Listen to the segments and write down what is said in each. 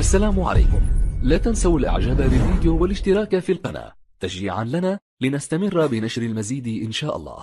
السلام عليكم لا تنسوا الاعجاب بالفيديو والاشتراك في القناة تشجيعا لنا لنستمر بنشر المزيد ان شاء الله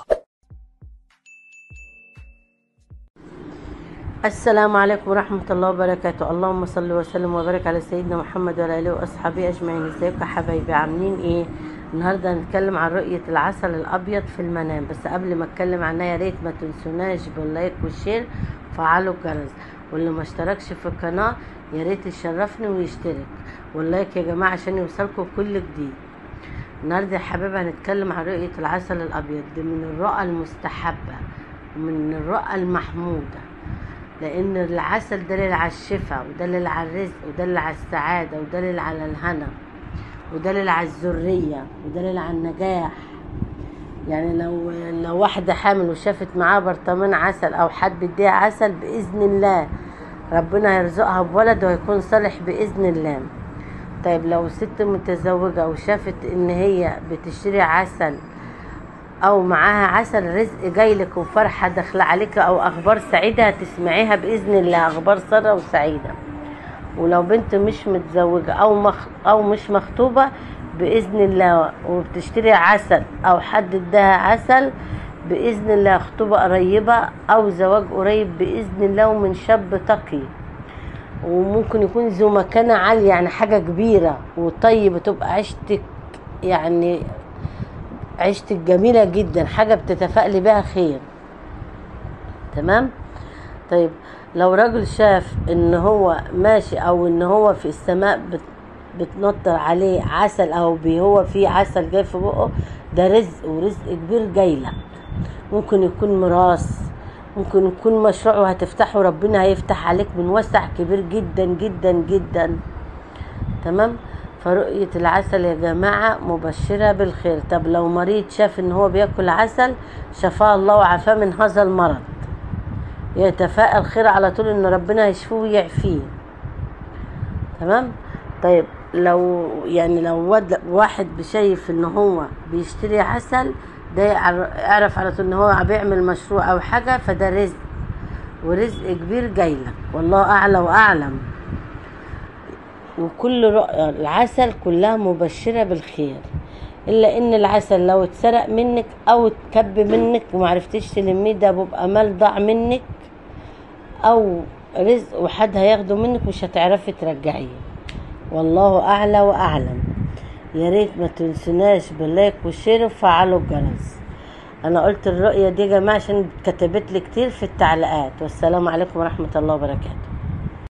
السلام عليكم ورحمة الله وبركاته اللهم صل وسلم وبارك على سيدنا محمد وعلى آله وأصحابه أجمعين ازيكم يا حبايبي عاملين ايه النهاردة هنتكلم عن رؤية العسل الأبيض في المنام بس قبل ما اتكلم عنها يا ريت ما تنسوناش باللايك والشير فعلوا الجرس واللي ما اشتركش في القناة يا ريت يشرفني ويشترك واللايك يا جماعة عشان يوصلكم كل جديد النهارده يا حبايبي هنتكلم عن رؤية العسل الأبيض دي من الرؤى المستحبة ومن الرؤى المحمودة لأن العسل دليل على الشفاء ودليل على الرزق ودليل على السعادة ودليل على الهنا ودليل على الذرية ودليل على النجاح يعني لو لو واحدة حامل وشافت معاها برطمان عسل أو حد بيديها عسل بإذن الله ربنا هيرزقها بولد وهيكون صالح بإذن الله طيب لو ست متزوجة وشافت إن هي بتشتري عسل او معاها عسل رزق جايلك وفرحه داخله عليك او اخبار سعيده هتسمعيها باذن الله اخبار ساره وسعيده ولو بنت مش متزوجه او مخ او مش مخطوبه باذن الله وبتشتري عسل او حد اداها عسل باذن الله خطوبه قريبه او زواج قريب باذن الله ومن شاب تقي وممكن يكون ذو مكانه عاليه يعني حاجه كبيره وطيب تبقى عيشتك يعني عيشتك جميلة جدا حاجة بتتفائلي بها خير تمام طيب لو راجل شاف ان هو ماشي او ان هو في السماء بت بتنطر عليه عسل او بي هو فيه عسل جاي في بقه ده رزق ورزق كبير جاي لك ممكن يكون ميراث ممكن يكون مشروع وهتفتحه ربنا هيفتح عليك من وسع كبير جدا جدا جدا تمام فرؤية العسل يا جماعة مبشرة بالخير طب لو مريض شاف ان هو بياكل عسل شفاه الله وعافاه من هذا المرض يتفائل خير على طول ان ربنا يشفيه ويعفيه تمام طيب لو يعني لو واحد شايف ان هو بيشتري عسل ده يعرف على طول ان هو بيعمل مشروع او حاجة فده رزق ورزق كبير جايلك والله اعلى واعلم وكل العسل كلها مبشرة بالخير إلا إن العسل لو اتسرق منك أو اتكب منك ومعرفتيش تلميه ده بيبقى مال ضاع منك أو رزق وحد هياخده منك مش هتعرفي ترجعيه والله أعلى وأعلم يا ريت ما تنسوناش باللايك والشير وفعلوا الجرس أنا قلت الرؤية دي يا جماعة عشان كتبت لي كتير في التعليقات والسلام عليكم ورحمة الله وبركاته